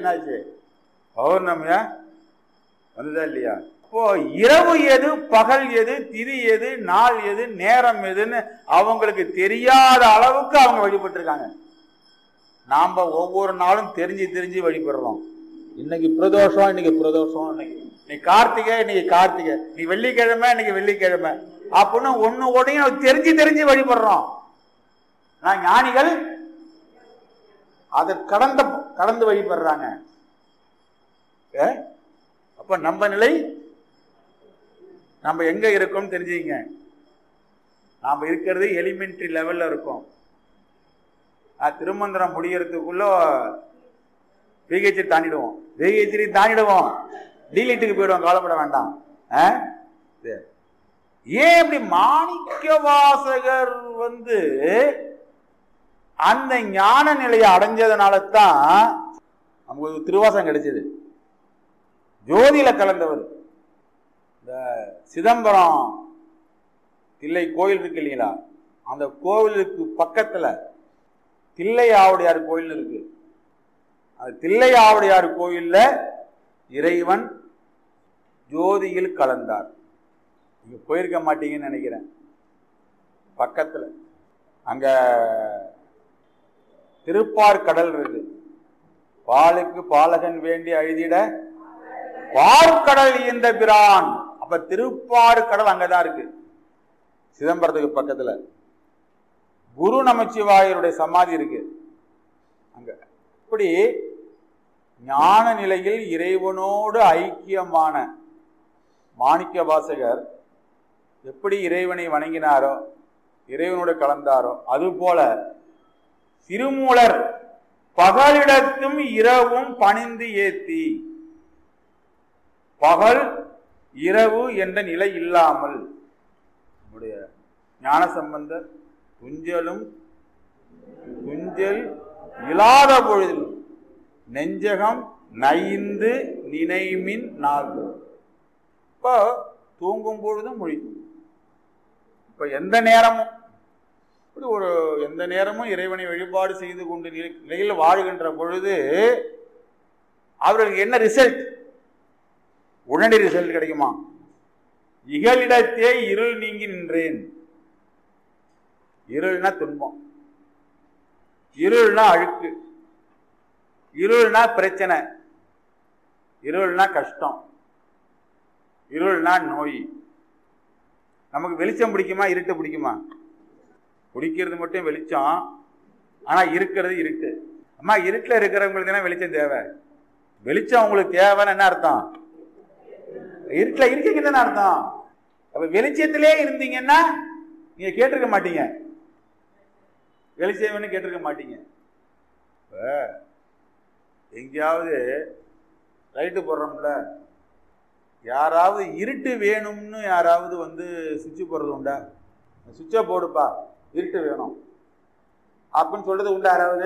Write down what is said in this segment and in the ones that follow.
என்னாச்சு பௌர்ணமியா வந்ததா இல்லையா இப்போ இரவு எது பகல் எது திதி எது நாள் எது நேரம் எதுன்னு அவங்களுக்கு தெரியாத அளவுக்கு அவங்க வழிபட்டு இருக்காங்க நாம ஒவ்வொரு நாளும் தெரிஞ்சு தெரிஞ்சு வழிபடுறோம் இன்னைக்கு பிரதோஷம் இன்னைக்கு பிரதோஷம் இன்னைக்கு இன்னைக்கு கார்த்திகை இன்னைக்கு கார்த்திகை நீ வெள்ளிக்கிழமை இன்னைக்கு வெள்ளிக்கிழமை அப்படின்னு ஒண்ணு உடனே தெரிஞ்சு தெரிஞ்சு வழிபடுறோம் நான் ஞானிகள் அதை கடந்த கடந்து வழிபடுறாங்க ஏ? அப்ப நம்ம நிலை நம்ம எங்க இருக்கோம் தெரிஞ்சுங்க நாம இருக்கிறது எலிமெண்ட்ரி லெவல்ல இருக்கோம் நான் திருமந்திரம் முடியறதுக்குள்ள பிஹெச்டி தாண்டிடுவோம் பிஹெச்டி தாண்டிடுவோம் டீலிட்டுக்கு போயிடுவோம் கவலைப்பட வேண்டாம் ஆ? சரி. ஏன் இப்படி மாணிக்க வாசகர் வந்து அந்த ஞான நிலையை அடைஞ்சதுனால தான் நமக்கு ஒரு திருவாசகம் கிடைச்சது ஜோதியில கலந்தவர் இந்த சிதம்பரம் தில்லை கோயில் இருக்கு இல்லைங்களா அந்த கோவிலுக்கு பக்கத்துல தில்லை ஆவுடையார் கோயில் இருக்கு அந்த தில்லை ஆவுடையார் கோயில்ல இறைவன் ஜோதியில் கலந்தார் நீங்க போயிருக்க மாட்டீங்கன்னு நினைக்கிறேன் பக்கத்துல அங்க திருப்பார் கடல் இருக்கு பாலுக்கு பாலகன் வேண்டி அழுதிட பார்க்கடல் இந்த பிரான் அப்ப திருப்பார் கடல் அங்கதான் இருக்கு சிதம்பரத்துக்கு பக்கத்துல குரு நமச்சிவாயருடைய சமாதி இருக்கு அங்க இப்படி ஞான நிலையில் இறைவனோடு ஐக்கியமான மாணிக்க வாசகர் எப்படி இறைவனை வணங்கினாரோ இறைவனோடு கலந்தாரோ அதுபோல திருமூலர் பகலிடத்தும் இரவும் பணிந்து ஏத்தி பகல் இரவு என்ற நிலை இல்லாமல் நம்முடைய ஞான சம்பந்தர் துஞ்சலும் துஞ்சல் இல்லாத பொழுதிலும் நெஞ்சகம் நைந்து நினைமின் நாகு இப்போ தூங்கும் பொழுதும் முழிக்கும் இப்போ எந்த நேரமும் இப்படி ஒரு எந்த நேரமும் இறைவனை வழிபாடு செய்து கொண்டு நிலை- நிலையில் வாழ்கின்ற பொழுது அவர்களுக்கு என்ன ரிசல்ட் உடனடி ரிசல்ட் கிடைக்குமா இகலிடத்தே இருள் நீங்கி நின்றேன் இருள்னா துன்பம் இருள்னா அழுக்கு இருள்னா பிரச்சனை இருள்னா கஷ்டம் இருள்னா நோய் நமக்கு வெளிச்சம் பிடிக்குமா இருட்டு பிடிக்குமா பிடிக்கிறது மட்டும் வெளிச்சம் ஆனா இருக்கிறது இருட்டு அம்மா இருட்டுல இருக்கிறவங்களுக்கு தானே வெளிச்சம் தேவை வெளிச்சம் உங்களுக்கு தேவைன்னு என்ன அர்த்தம் இருட்டுல இருக்கீங்கன்னு தானே அர்த்தம் அப்ப வெளிச்சத்திலே இருந்தீங்கன்னா நீங்க கேட்டிருக்க மாட்டீங்க வெளிச்சம் வேணும் கேட்டிருக்க மாட்டீங்க இப்ப எங்கேயாவது லைட்டு போடுறோம்ல யாராவது இருட்டு வேணும்னு யாராவது வந்து சுவிட்ச் போடுறது உண்டா சுவிட்சை போடுப்பா இருட்டு வேணும் அப்படின்னு சொல்றது உண்டா யாராவது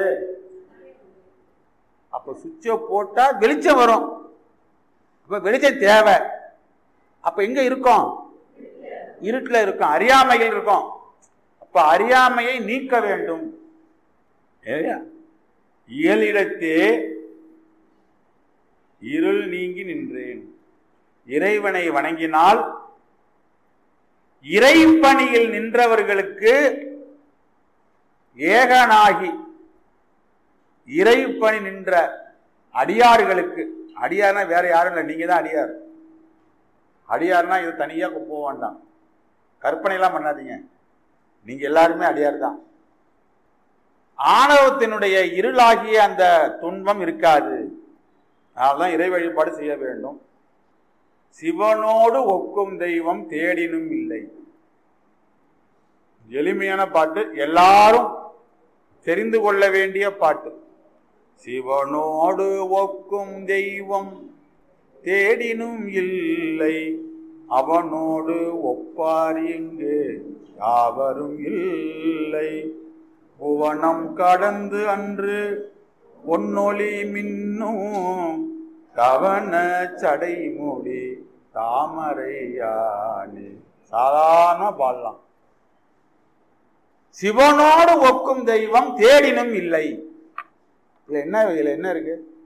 அப்ப சுவிட்சை போட்டா வெளிச்சம் வரும் அப்ப வெளிச்சம் தேவை அப்ப எங்க இருக்கோம் இருட்டுல இருக்கும் அறியாமையில் இருக்கும் அப்ப அறியாமையை நீக்க வேண்டும் இல்லையா? இயலிடத்தே இருள் நீங்கி நின்றேன் இறைவனை வணங்கினால் இறைப்பணியில் நின்றவர்களுக்கு ஏகனாகி இறைப்பணி நின்ற அடியார்களுக்கு அடியார்னா வேற யாரும் இல்லை நீங்க தான் அடியார் அடியார்னா இது தனியா போக வேண்டாம் கற்பனை எல்லாம் பண்ணாதீங்க நீங்க எல்லாருமே அடியார் தான் ஆணவத்தினுடைய இருளாகிய அந்த துன்பம் இருக்காது அதனால்தான் இறை வழிபாடு செய்ய வேண்டும் சிவனோடு ஒக்கும் தெய்வம் தேடினும் இல்லை எளிமையான பாட்டு எல்லாரும் தெரிந்து கொள்ள வேண்டிய பாட்டு சிவனோடு ஒக்கும் தெய்வம் தேடினும் இல்லை அவனோடு ஒப்பார் இங்கு யாவரும் இல்லை புவனம் கடந்து அன்று பொன்னொளி மின்னும் கவன சடைமுடி தாமரையானே சாதாரண பாடலாம் சிவனோடு ஒக்கும் தெய்வம் தேடினும் இல்லை இதுல என்ன இதுல என்ன இருக்கு